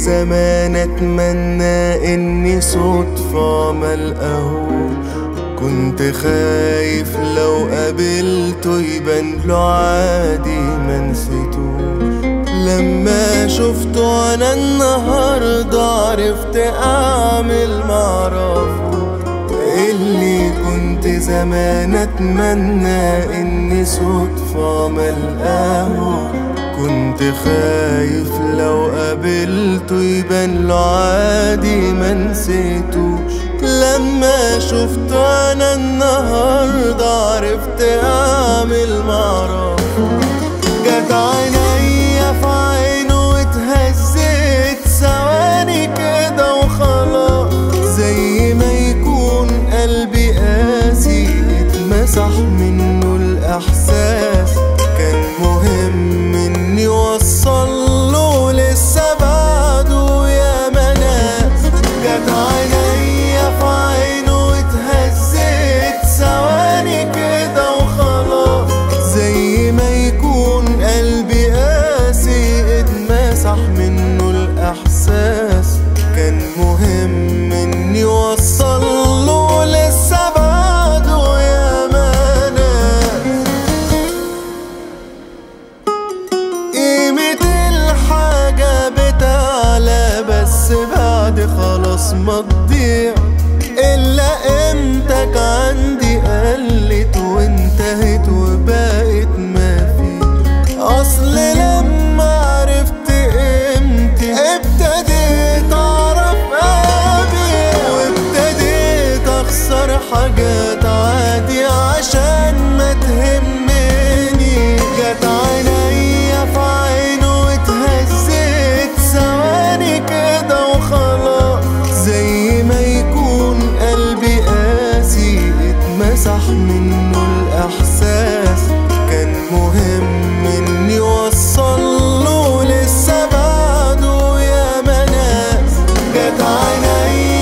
زمان اتمنى اني صدفة ملقاهوش كنت خايف لو قابلته يبان له عادي منسيتوش لما شفته انا النهاردة عرفت اعمل معرفوش اللي كنت زمان اتمنى اني صدفة ملقاهوش كنت خايف لو قابلته يبان له عادي منسيتوش لما شفته انا النهاردة عرفت اعمل معرفوش جت عينيا في عينه واتهزت ثواني كده وخلاص زي ما يكون قلبي قاسي اتمسح منه الاحساس كان مهم اني اوصله لسه بعده يا مناس جت عينيا في عينه واتهزت ثواني كده وخلاص زي ما يكون قلبي قاسي اتمسح منه الاحساس كان مهم اني اوصله لسه بعده يا مناس قيمة الحاجة بتعلى بس بعد خلاص ما تضيع إلا قيمتك عندي قلت وانتهت وبقت ما في أصل لما عرفت قيمتي ابتديت أعرف أبي وابتديت أخسر حاجات عادي عشان ما تهمني جت عينيا في عينه واتهزت ثواني كده وخلاص زي ما يكون قلبي قاسي اتمسح منه الإحساس كان مهم إني أوصله لسه بعده يا مناس جت عينيا